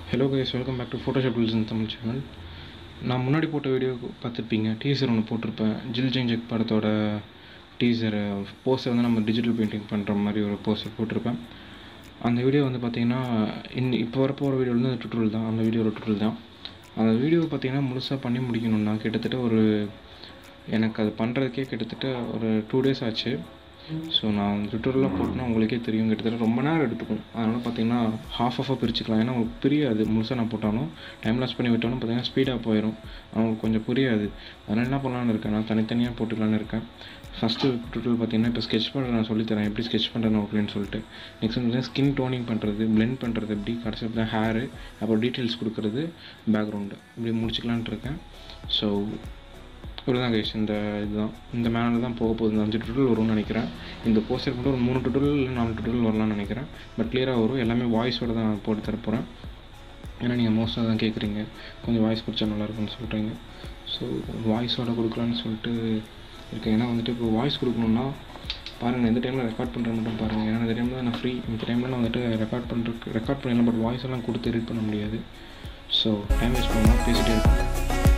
Hello guys welcome back to Photoshop tools in Tamil channel நான் முன்னாடி போட்ட வீடியோ பார்த்துருப்பீங்க டீசர் ஒன்று போட்டிருப்பேன் ஜில் ஜெஞ்சக் படத்தோட டீசர் போஸ்டர் வந்து நம்ம டிஜிட்டல் பெயிண்டிங் பண்ணுற மாதிரி ஒரு போஸ்டர் போட்டிருப்பேன் அந்த வீடியோ வந்து பார்த்தீங்கன்னா இன் இப்போ வரப்போ ஒரு வீடியோ வந்து அந்த டுட்டோரியல் தான் அந்த வீடியோட டுட்டோரியல் தான் அந்த வீடியோ பார்த்தீங்கன்னா முழுசாக பண்ணி முடிக்கணும்னா கிட்டத்தட்ட ஒரு எனக்கு அது பண்ணுறதுக்கே கிட்டத்தட்ட ஒரு டூ டேஸ் ஆச்சு ஸோ நான் ட்விட்டரில் போட்டோன்னா உங்களுக்கே தெரியும் கிட்டத்தட்ட ரொம்ப நேரம் எடுத்துக்கும் அதனால் பார்த்தீங்கன்னா ஹாஃப் ஆஃபாக பிரிச்சுக்கலாம் ஏன்னா உங்களுக்கு புரியாது முழுசாக நான் போட்டாலும் டைம் லாஸ் பண்ணி விட்டாலும் பார்த்தீங்கன்னா ஸ்பீடாக போயிடும் அவங்களுக்கு கொஞ்சம் புரியாது அதனால் என்ன பண்ணலான்னு இருக்கேன் நான் தனித்தனியாக போட்டுக்கலான்னு இருக்கேன் ஃபஸ்ட்டு ட்விட்டரில் பார்த்தீங்கன்னா இப்போ ஸ்கெச் பண்ணுற நான் சொல்லித்தரேன் எப்படி ஸ்கெச் பண்ணுறேன் அப்படின்னு சொல்லிட்டு நெக்ஸ்ட் வந்து ஸ்கின் டோனிங் பண்ணுறது பிளெண்ட் பண்ணுறது எப்படி கடைசி தான் ஹேரு அப்புறம் டீட்டெயில்ஸ் கொடுக்குறது பேக்ரவுண்டு இப்படி முடிச்சுக்கலான்ட்டு இருக்கேன் ஸோ இவ்வளோதான் கைஸ் இந்த இதுதான் இந்த மேனில் தான் போக போகுது இந்த அஞ்சு டுட்டல் வரும்னு நினைக்கிறேன் இந்த போஸ்டர் மட்டும் ஒரு மூணு டுட்டல் இல்லை நாலு டுட்டல் வரலாம்னு நினைக்கிறேன் பட் கிளியராக வரும் எல்லாமே வாய்ஸோட தான் நான் போட்டு தர போகிறேன் ஏன்னா நீங்கள் மோஸ்ட்டாக தான் கேட்குறீங்க கொஞ்சம் வாய்ஸ் கொடுத்தா நல்லாயிருக்கும்னு சொல்கிறீங்க ஸோ வாய்ஸோட கொடுக்கலான்னு சொல்லிட்டு இருக்கேன் ஏன்னா வந்துட்டு இப்போ வாய்ஸ் கொடுக்கணுன்னா பாருங்கள் எந்த டைமில் ரெக்கார்ட் பண்ணுறது மட்டும் பாருங்கள் ஏன்னா இந்த டைமில் நான் ஃப்ரீ இந்த டைமில் நான் வந்துட்டு ரெக்கார்ட் பண்ணுறதுக்கு ரெக்கார்ட் பண்ணிடலாம் பட் வாய்ஸ் எல்லாம் கொடுத்து எடிட் பண்ண முடியாது ஸோ டைம் வேஸ்ட் பண்ணால் பேசிகிட்டே இருக்கேன்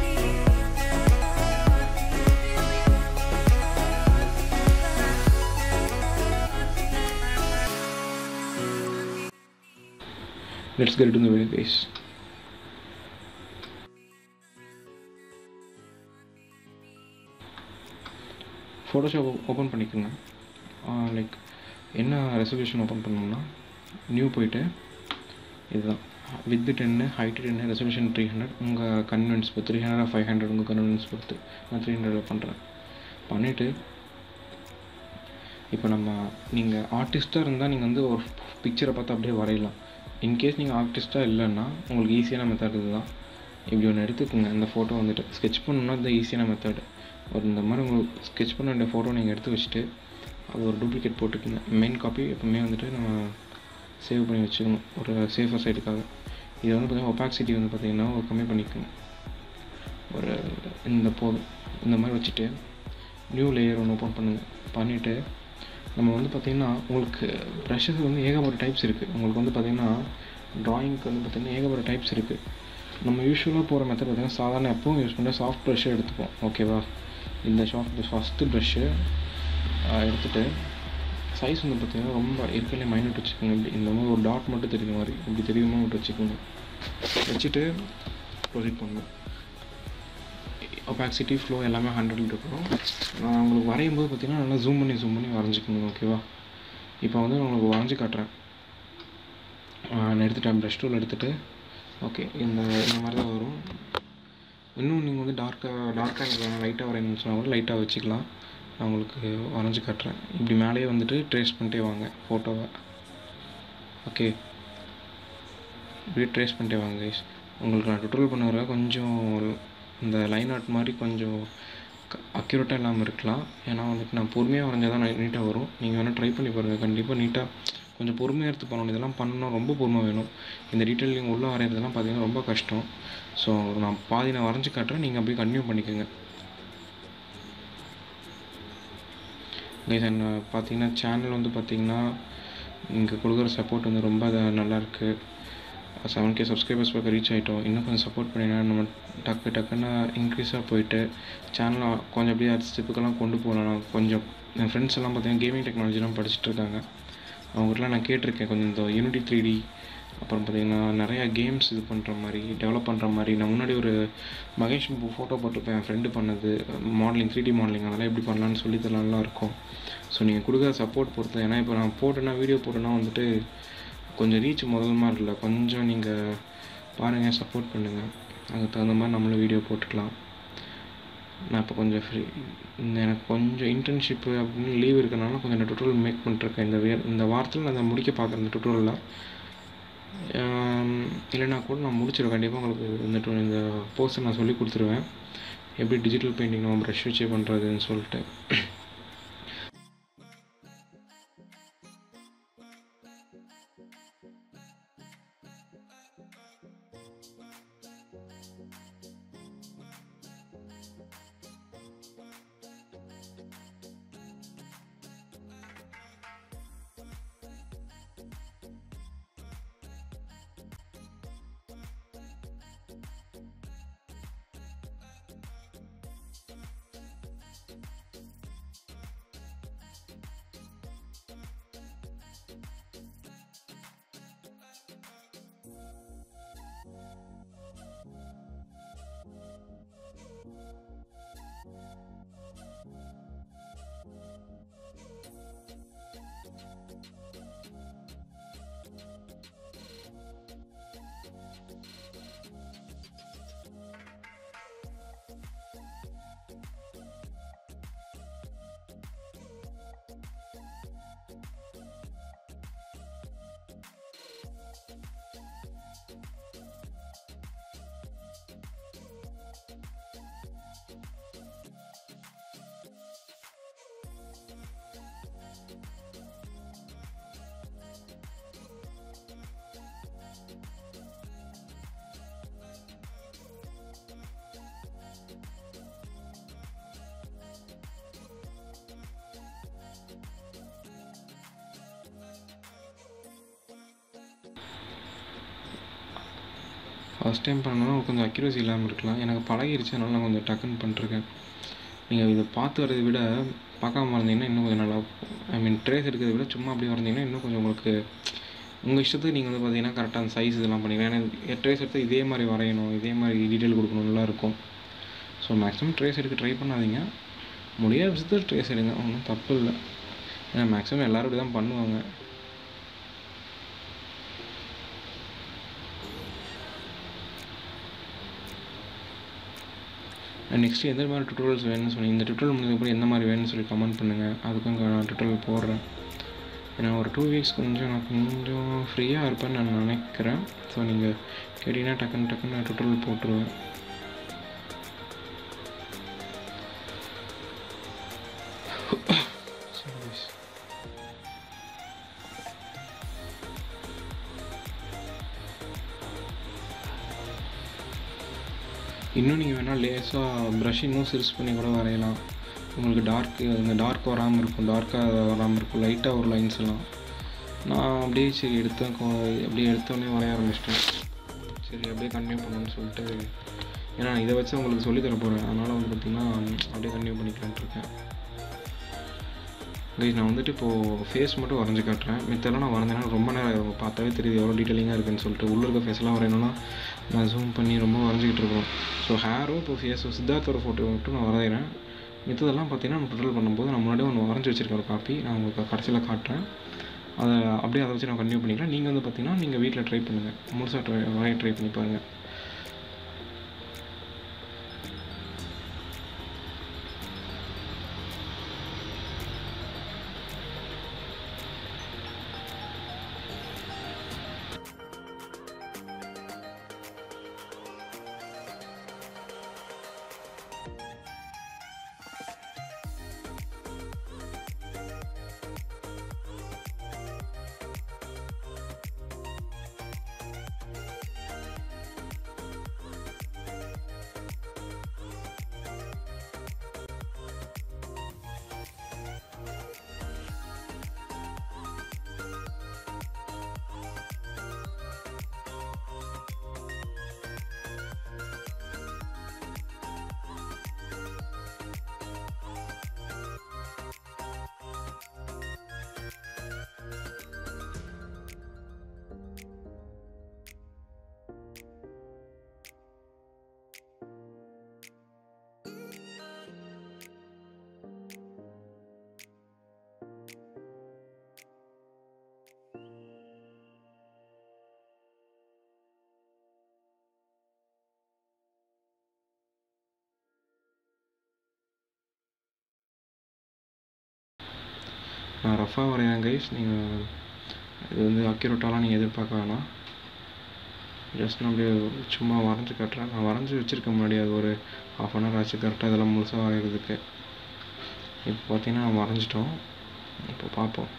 let's get into the video guys Photoshop open பண்ணிக்கோங்க லைக் என்ன ரெசல்யூஷன் ஓப்பன் பண்ணோம்னா நியூ போயிட்டு இதுதான் width ten height ten resolution three hundred உங்கள் கன்வீனியன்ஸ் பொறுத்து த்ரீ ஹண்ட்ரட் ஃபைவ் ஹண்ட்ரட் உங்கள் கன்வீனியன்ஸ் பொறுத்து நான் த்ரீ ஹண்ட்ரட் பண்ணுறேன் பண்ணிவிட்டு இப்போ நம்ம நீங்கள் ஆர்டிஸ்ட்டாக இருந்தால் நீங்கள் வந்து ஒரு பிக்சரை பார்த்து அப்படியே வரையலாம் இன்கேஸ் நீங்கள் ஆர்டிஸ்ட்டாக இல்லைன்னா உங்களுக்கு ஈஸியான மெத்தட் இதுதான் இப்படி ஒன்று எடுத்துக்கோங்க இந்த ஃபோட்டோ வந்துட்டு ஸ்கெச் பண்ணணும்னா இந்த ஈஸியான மெத்தடு ஒரு இந்த மாதிரி உங்களுக்கு ஸ்கெச் பண்ண வேண்டிய ஃபோட்டோ நீங்கள் எடுத்து வச்சுட்டு அது ஒரு டூப்ளிகேட் போட்டுக்கோங்க மெயின் காப்பி எப்பவுமே வந்துட்டு நம்ம சேவ் பண்ணி வச்சுக்கணும் ஒரு சேஃபர் சைடுக்காக இது வந்து பார்த்திங்கன்னா ஒப்பாக்சிட்டி வந்து பார்த்திங்கன்னா ஒரு கம்மி பண்ணிக்கோங்க ஒரு இந்த போதும் இந்த மாதிரி வச்சுட்டு நியூ லேயர் ஒன்று ஓப்பன் பண்ணுங்கள் பண்ணிவிட்டு நம்ம வந்து பார்த்திங்கன்னா உங்களுக்கு ப்ரஷஸ் வந்து ஏகப்பட்ட டைப்ஸ் இருக்குது உங்களுக்கு வந்து பார்த்திங்கன்னா ட்ராயிங்க்கு வந்து பார்த்திங்கன்னா ஏகப்பட்ட டைப்ஸ் இருக்குது நம்ம யூஸ்வலாக போகிற மெத்தட் பார்த்திங்கன்னா சாதாரண எப்பவும் யூஸ் பண்ணுற சாஃப்ட் ப்ரஷ்ஷை எடுத்துப்போம் ஓகேவா இந்த சாஃப்ட் ஃபஸ்ட்டு ப்ரஷ்ஷு எடுத்துகிட்டு சைஸ் வந்து பார்த்திங்கன்னா ரொம்ப இருக்கிறதுலே மைனூட் வச்சுக்கோங்க இப்படி இந்த மாதிரி ஒரு டாட் மட்டும் தெரியுற மாதிரி இப்படி தெரியுமா மட்டும் வச்சுக்கோங்க வச்சுட்டு ப்ரொசீட் பண்ணுவோம் ஒபாக்சிட்டி ஃப்ளோ எல்லாமே ஹண்ட்ரட் இருக்கணும் நான் உங்களுக்கு வரையும் போது பார்த்திங்கன்னா நல்லா ஜூம் பண்ணி ஜூம் பண்ணி வரைஞ்சிக்கணும் ஓகேவா இப்போ வந்து நான் உங்களுக்கு வரைஞ்சி காட்டுறேன் நான் எடுத்துட்டேன் ப்ரஷ் டூல் எடுத்துகிட்டு ஓகே இந்த இந்த மாதிரி தான் வரும் இன்னும் நீங்கள் வந்து டார்க்காக டார்க்காக வேணும் லைட்டாக வரையணும்னு சொன்னால் கூட லைட்டாக வச்சுக்கலாம் நான் உங்களுக்கு வரைஞ்சி காட்டுறேன் இப்படி மேலேயே வந்துட்டு ட்ரேஸ் பண்ணிட்டே வாங்க ஃபோட்டோவை ஓகே இப்படி ட்ரேஸ் பண்ணிட்டே வாங்க கைஸ் உங்களுக்கு நான் டுட்டோரியல் பண்ண வர கொஞ்சம் இந்த லைன் ஆர்ட் மாதிரி கொஞ்சம் அக்யூரேட்டாக இல்லாமல் இருக்கலாம் ஏன்னா வந்துட்டு நான் பொறுமையாக வரைஞ்சால் தான் நீட்டாக வரும் நீங்கள் வேணால் ட்ரை பண்ணி பாருங்கள் கண்டிப்பாக நீட்டாக கொஞ்சம் பொறுமையாக எடுத்து பண்ணணும் இதெல்லாம் பண்ணணும் ரொம்ப பொறுமை வேணும் இந்த டீட்டெயில் உள்ளே வரைகிறதுலாம் பார்த்தீங்கன்னா ரொம்ப கஷ்டம் ஸோ நான் பாதி நான் வரைஞ்சி காட்டுறேன் நீங்கள் அப்படியே கன்டினியூ பண்ணிக்கோங்க கைஸ் என்ன பார்த்தீங்கன்னா சேனல் வந்து பார்த்தீங்கன்னா நீங்கள் கொடுக்குற சப்போர்ட் வந்து ரொம்ப நல்லாயிருக்கு செவன் கே சப்ஸ்கிரைபர்ஸ் பக்கம் ரீச் ஆகிட்டோம் இன்னும் கொஞ்சம் சப்போர்ட் பண்ணினா நம்ம டக்கு டக்குன்னு இன்க்ரீஸாக போயிட்டு சேனலை கொஞ்சம் அப்படியே அடுத்த ஸ்டெப்புக்கெல்லாம் கொண்டு போகலாம் கொஞ்சம் என் ஃப்ரெண்ட்ஸ் எல்லாம் பார்த்தீங்கன்னா கேமிங் டெக்னாலஜிலாம் படிச்சுட்டு இருக்காங்க அவங்ககிட்டலாம் நான் கேட்டிருக்கேன் கொஞ்சம் இந்த யூனிட்டி த்ரீ டி அப்புறம் பார்த்திங்கன்னா நிறையா கேம்ஸ் இது பண்ணுற மாதிரி டெவலப் பண்ணுற மாதிரி நான் முன்னாடி ஒரு மகேஷ் ஃபோட்டோ போட்டிருப்பேன் என் ஃப்ரெண்டு பண்ணது மாடலிங் த்ரீ டி மாடலிங் அதெல்லாம் எப்படி பண்ணலான்னு சொல்லி தரலாம் இருக்கும் ஸோ நீங்கள் கொடுக்குற சப்போர்ட் பொறுத்து ஏன்னா இப்போ நான் போட்டேன்னா வீடியோ போட்டேன்னா வந்துட்டு கொஞ்சம் ரீச் முதல் மாதிரி இல்லை கொஞ்சம் நீங்கள் பாருங்கள் சப்போர்ட் பண்ணுங்கள் அதுக்கு தகுந்த மாதிரி நம்மளும் வீடியோ போட்டுக்கலாம் நான் இப்போ கொஞ்சம் ஃப்ரீ இந்த எனக்கு கொஞ்சம் இன்டர்ன்ஷிப்பு அப்படின்னு லீவ் இருக்கனால கொஞ்சம் நான் டுட்டோரியல் மேக் பண்ணிட்டுருக்கேன் இந்த வே இந்த வாரத்தில் நான் அதை முடிக்க பார்க்குறேன் இந்த டுட்டோரியலில் இல்லைனா கூட நான் முடிச்சிடுவேன் கண்டிப்பாக உங்களுக்கு இந்த இந்த போஸ்ட்டை நான் சொல்லி கொடுத்துருவேன் எப்படி டிஜிட்டல் பெயிண்டிங் நம்ம ப்ரஷ் வச்சே பண்ணுறதுன்னு சொல்லிட்டு ஃபஸ்ட் டைம் பண்ணணும் கொஞ்சம் அக்யூரசி இல்லாமல் இருக்கலாம் எனக்கு பழகிருச்சு அதனால நான் கொஞ்சம் டக்குன்னு பண்ணிருக்கேன் நீங்கள் இதை பார்த்து வரதை விட பார்க்காம வரைஞ்சிங்கன்னா இன்னும் கொஞ்சம் நல்லா ஐ மீன் ட்ரேஸ் எடுக்கிறத விட சும்மா அப்படியே வரைஞ்சிங்கன்னா இன்னும் கொஞ்சம் உங்களுக்கு உங்கள் இஷ்டத்துக்கு நீங்கள் வந்து பார்த்தீங்கன்னா கரெக்டாக அந்த சைஸ் இதெல்லாம் பண்ணிக்கலாம் ஏன்னா ட்ரேஸ் எடுத்து இதே மாதிரி வரையணும் இதே மாதிரி டீட்டெயில் கொடுக்கணும்லாம் இருக்கும் ஸோ மேக்ஸிமம் ட்ரேஸ் எடுக்க ட்ரை பண்ணாதீங்க முடியாத விஷயத்தில் ட்ரேஸ் எடுங்க ஒன்றும் தப்பு இல்லை ஏன்னா மேக்ஸிமம் எல்லோரும் இப்படி தான் பண்ணுவாங்க நெக்ஸ்ட்டு எந்த மாதிரி டுட்டோரியல்ஸ் வேணும்னு சொல்லி இந்த டுட்டோரியல் முடிஞ்சதுக்கப்புறம் எந்த மாதிரி வேணும்னு சொல்லி கமெண்ட் பண்ணுங்கள் அதுக்கும் நான் டுட்டோரியல் போடுறேன் ஏன்னா ஒரு டூ வீக்ஸ் கொஞ்சம் நான் கொஞ்சம் ஃப்ரீயாக இருப்பேன்னு நான் நினைக்கிறேன் ஸோ நீங்கள் கேட்டிங்கன்னா டக்குன்னு டக்குன்னு நான் டுட்டோரியல் போட்டுருவேன் இன்னும் நீங்கள் வேணால் லேஸாக ப்ரஷ் இன்னும் சிறுசு பண்ணி கூட வரையலாம் உங்களுக்கு டார்க்கு அந்த டார்க் வராமல் இருக்கும் டார்க்காக வராமல் இருக்கும் லைட்டாக ஒரு லைன்ஸ் எல்லாம் நான் அப்படியே சரி எடுத்தேன் அப்படியே எடுத்தோடனே வரைய ஆரம்பிச்சிட்டேன் சரி அப்படியே கண்டினியூ பண்ணணும்னு சொல்லிட்டு ஏன்னா இதை வச்சு உங்களுக்கு சொல்லி தர போகிறேன் அதனால் வந்து பார்த்திங்கன்னா அப்படியே கண்டினியூ பண்ணிக்கலான்ட்டு இருக்கேன் கைஸ் நான் வந்துட்டு இப்போது ஃபேஸ் மட்டும் வரைஞ்சி காட்டுறேன் மித்தெல்லாம் நான் வரைஞ்சேன்னா ரொம்ப நேரம் ஆகும் பார்த்தாவே தெரியுது எவ்வளோ டீட்டெயிலிங்காக இருக்குன்னு சொல்லிட்டு உள்ள இருக்க ஃபேஸ்லாம் வரையணும்னா நான் ஜூம் பண்ணி ரொம்ப வரைஞ்சிக்கிட்டு இருக்கோம் ஸோ ஹேரும் இப்போ ஃபேஸும் சித்தார்த்தோட ஃபோட்டோ மட்டும் நான் வரைகிறேன் மித்ததெல்லாம் பார்த்தீங்கன்னா நம்ம டுட்டல் பண்ணும்போது நான் முன்னாடியே ஒன்று வரைஞ்சி வச்சிருக்கேன் ஒரு காப்பி நான் உங்களுக்கு கடைசியில் காட்டுறேன் அதை அப்படியே அதை வச்சு நான் கண்டினியூ பண்ணிக்கலாம் நீங்கள் வந்து பார்த்தீங்கன்னா நீங்கள் வீட்டில் ட்ரை பண்ணுங்கள் முழுசாக ட்ரை வரைய ட்ரை பண்ணி பாருங்கள் நான் ரஃபாக வரைகிறேன் கைஸ் நீங்கள் இது வந்து அக்யூரேட்டாலாம் நீங்கள் எதிர்பார்க்க வேணாம் ஜஸ்ட் நான் அப்படியே சும்மா வரைஞ்சி காட்டுறேன் நான் வரைஞ்சி வச்சுருக்க முன்னாடி அது ஒரு ஹாஃப் அன் ஹவர் ஆச்சு கரெக்டாக இதெல்லாம் முழுசாக வரைகிறதுக்கு இப்போ பார்த்தீங்கன்னா நம்ம வரைஞ்சிட்டோம் இப்போ பார்ப்போம்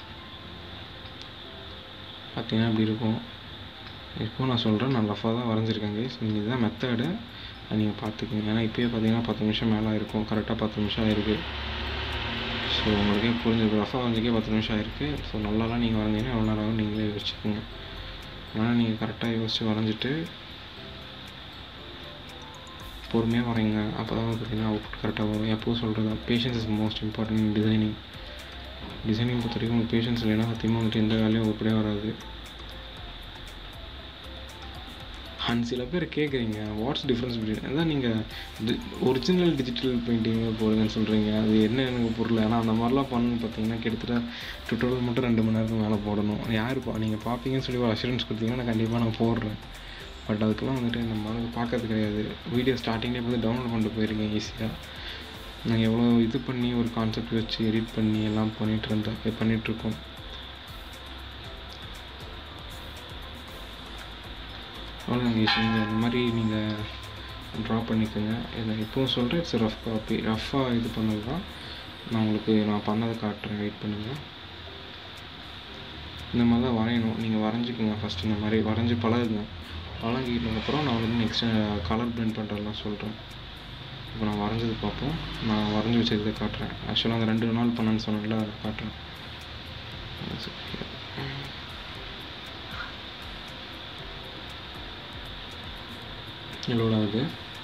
பார்த்தீங்கன்னா இப்படி இருக்கும் இப்போ நான் சொல்கிறேன் நான் ரஃபாக தான் வரைஞ்சிருக்கேன் கைஸ் நீங்கள் இதுதான் மெத்தடு நீங்கள் பார்த்துக்கோங்க ஏன்னா இப்போயே பார்த்தீங்கன்னா பத்து நிமிஷம் மேலே இருக்கும் கரெக்டாக பத்து நிமிஷம் ஆயிருக்கு ஸோ உங்களுக்கே புரிஞ்சிருக்கு ரஃபாக வரைஞ்சிக்கே பத்து நிமிஷம் ஆயிருக்கு ஸோ நல்லாலாம் நீங்கள் வரைஞ்சிங்கன்னா எவ்வளோ நேரம் ஆகும் நீங்களே யோசிச்சுக்கோங்க அதனால் நீங்கள் கரெக்டாக யோசித்து வரைஞ்சிட்டு பொறுமையாக வரைங்க அப்போ தான் பார்த்தீங்கன்னா அவுட்புட் கரெக்டாக வரும் எப்போவும் சொல்கிறது patience is most important in designing designing பொறுத்த வரைக்கும் உங்களுக்கு பேஷன்ஸ் இல்லைன்னா சத்தியமாக வந்துட்டு எந்த வேலையும் உருப்படியாக வராது அண்ட் சில பேர் கேட்குறீங்க வாட்ஸ் டிஃப்ரென்ஸ் பிட்வீன் அதான் நீங்கள் ஒரிஜினல் டிஜிட்டல் பெயிண்டிங் போடுங்கன்னு சொல்கிறீங்க அது என்ன எனக்கு புரியல ஆனால் அந்த மாதிரிலாம் பண்ணணும் பார்த்தீங்கன்னா கிட்டத்தட்ட டுட்டோரியல் மட்டும் ரெண்டு மணி நேரத்துக்கு மேலே போடணும் யார் பா நீங்கள் பார்ப்பீங்கன்னு சொல்லி ஒரு அஷூரன்ஸ் கொடுத்தீங்கன்னா நான் கண்டிப்பாக நான் போடுறேன் பட் அதுக்கெல்லாம் வந்துட்டு நம்ம வந்து பார்க்கறது கிடையாது வீடியோ ஸ்டார்டிங்லேயே வந்து டவுன்லோட் பண்ணிட்டு போயிருக்கேன் ஈஸியாக நான் எவ்வளோ இது பண்ணி ஒரு கான்செப்ட் வச்சு எடிட் பண்ணி எல்லாம் பண்ணிகிட்டு இருந்தேன் பண்ணிகிட்ருக்கோம் அவ்வளோதாங்க நீங்கள் இந்த மாதிரி நீங்கள் ட்ரா பண்ணிக்கோங்க இதை இப்போவும் சொல்கிறேன் இட்ஸ் ரஃப் காப்பி ரஃப்பாக இது பண்ணது தான் நான் உங்களுக்கு நான் பண்ணதை காட்டுறேன் வெயிட் பண்ணுங்கள் இந்த மாதிரி தான் வரையணும் நீங்கள் வரைஞ்சிக்கோங்க ஃபஸ்ட்டு இந்த மாதிரி வரைஞ்சி பழகுங்க பழகிட்டதுக்கப்புறம் நான் வந்து நெக்ஸ்ட்டு கலர் பிளெண்ட் பண்ணுறதெல்லாம் சொல்கிறேன் இப்போ நான் வரைஞ்சது பார்ப்போம் நான் வரைஞ்சி வச்சதை காட்டுறேன் ஆக்சுவலாக அந்த ரெண்டு நாள் பண்ணேன்னு சொன்னேன்ல அதை காட்டுறேன் லோட் ஆகுது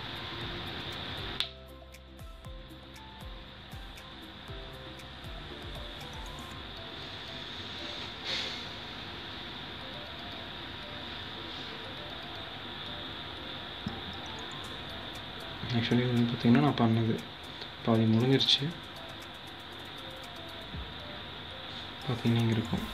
ஆக்சுவலி வந்து பார்த்திங்கன்னா நான் பண்ணது பாதி முடிஞ்சிருச்சு பார்த்தீங்கன்னா இங்கே இருக்கும்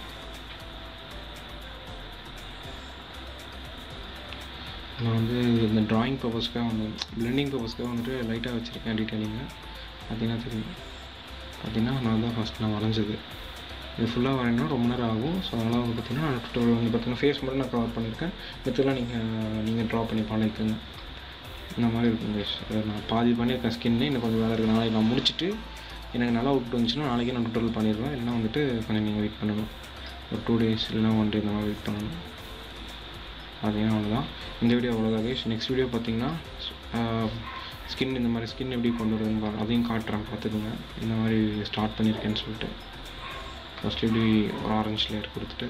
நான் வந்து இந்த ட்ராயிங் பர்பஸ்க்காக வந்து பிளெண்டிங் பர்பஸ்க்காக வந்துட்டு லைட்டாக வச்சுருக்கேன் டீட்டெயிலிங்க பார்த்தீங்கன்னா தெரியும் பார்த்தீங்கன்னா நான் தான் ஃபஸ்ட் நான் வரைஞ்சது இது ஃபுல்லாக வரையணும்னா ரொம்ப நேரம் ஆகும் ஸோ அதனால் வந்து பார்த்திங்கன்னா நான் டுட்டோரியல் வந்து பார்த்தீங்கன்னா ஃபேஸ் மட்டும் நான் கவர் பண்ணியிருக்கேன் மித்தெல்லாம் நீங்கள் நீங்கள் ட்ரா பண்ணி பழகிக்கோங்க இந்த மாதிரி இருக்கும் guys. அஹ் நான் பாதி பண்ணியிருக்கேன் ஸ்கின்னு இன்னும் கொஞ்சம் வேலை இருக்குது நாளைக்கு நான் முடிச்சுட்டு எனக்கு நல்லா அவுட் வந்துச்சுன்னா நாளைக்கே நான் டுட்டோரியல் பண்ணிடுவேன் இல்லைன்னா வந்துட்டு கொஞ்சம் நீங்கள் வெயிட் பண்ணணும் ஒரு டூ டேஸ் இல்லைன்னா ஒன் டே இந்த மாதிரி வெயிட் பண்ணணும் அதையும் அவ்வளோதான் இந்த வீடியோ அவ்வளோதான் கைஸ் நெக்ஸ்ட் வீடியோ பார்த்தீங்கன்னா ஸ்கின் இந்த மாதிரி ஸ்கின் எப்படி கொண்டு வருதுன்னு பா அதையும் காட்டுறேன் பார்த்துக்குங்க இந்த மாதிரி ஸ்டார்ட் பண்ணியிருக்கேன்னு சொல்லிட்டு ஃபஸ்ட் இப்படி ஒரு ஆரஞ்சு லேயர் கொடுத்துட்டு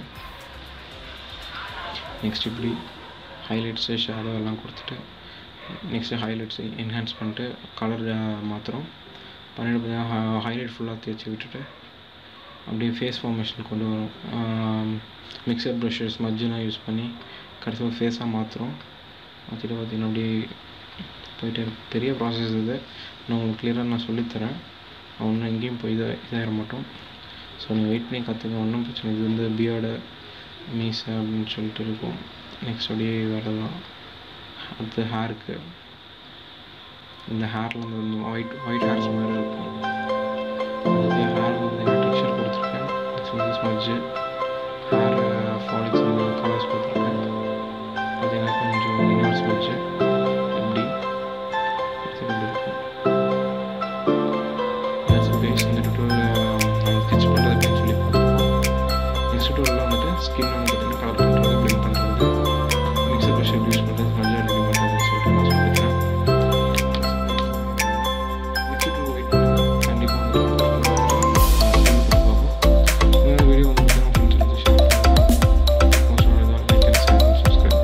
நெக்ஸ்ட் இப்படி ஹைலைட்ஸு ஷேடோ எல்லாம் கொடுத்துட்டு நெக்ஸ்ட்டு ஹைலைட்ஸ் என்ஹான்ஸ் பண்ணிட்டு கலர் மாத்திரம் பண்ணிட்டு பார்த்தீங்கன்னா ஹைலைட் ஃபுல்லாக தேய்ச்சி விட்டுட்டு அப்படியே ஃபேஸ் ஃபார்மேஷன் கொண்டு வரும் மிக்சர் ப்ரஷஸ் மஜ்ஜெல்லாம் யூஸ் பண்ணி கடைசியில் ஃபேஸாக மாற்றுறோம் மாற்றிட்டு பார்த்தீங்கன்னா அப்படியே போயிட்டே இருக்கு பெரிய ப்ராசஸ் இது நான் உங்களுக்கு கிளியராக நான் சொல்லித்தரேன் ஒன்றும் எங்கேயும் போய் இதாக இதாகிட மாட்டோம் ஸோ நீங்கள் வெயிட் பண்ணி கற்றுக்க ஒன்றும் பிரச்சனை இல்லை. இது வந்து பியர்டு மீசை அப்படின்னு சொல்லிட்டு இருக்கும் நெக்ஸ்ட் அப்படியே வேறு தான் அடுத்து ஹேருக்கு இந்த ஹேரில் வந்து ஒயிட் ஒயிட் ஹேர்ஸ் மாதிரி இருக்கும் அதுக்கு ஹேர் வந்து டெக்ஸ்சர் கொடுத்துருக்கேன் நெக்ஸ்ட் வந்து ஸ்மஜ்ஜு ஹேர் ஃபாலிக்ஸ் வந்து கலர்ஸ் கொடுத்துருக்கேன் பார்த்தீங்கன்னா கொஞ்சம் இன்னொரு ஸ்மஜ்ஜு இப்படி அடுத்து இப்படி இருக்கும் That's base இந்த டுட்டோரியல் நம்ம ஸ்கெட்ச் பண்ணுறது அப்படின்னு சொல்லி பார்த்துருக்கோம் நெக்ஸ்ட் டுட்டோரியலில் வந்துட்டு ஸ்கின் வந்து பார்த்தீங்கன்னா கலர் பண்ணுறது ப்ளெண்ட் பண்ணுறது மிக்சர் ப்ரஷ் எப்படி யூஸ் பண்ணுறது ஸ்மஜ் எப்படி பண்ணுறதுன்னு சொல்லிட்டு நான் சொல்லிக்கிறேன் நெக்ஸ்ட் டுட்டோரியல் வெயிட் பண்ணுங்கள் கண்டிப்பாக வந்து பார்ப்போம் இந்த வீடியோ வந்து பார்த்தீங்கன்னா ஃப்ரெண்ட்ஸ் வந்து ஷேர் பண்ணுங்கள் most like and share and subscribe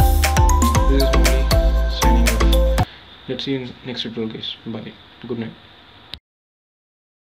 This is Murali signing off. Let's see you in next tutorial guys. Bye. Good night.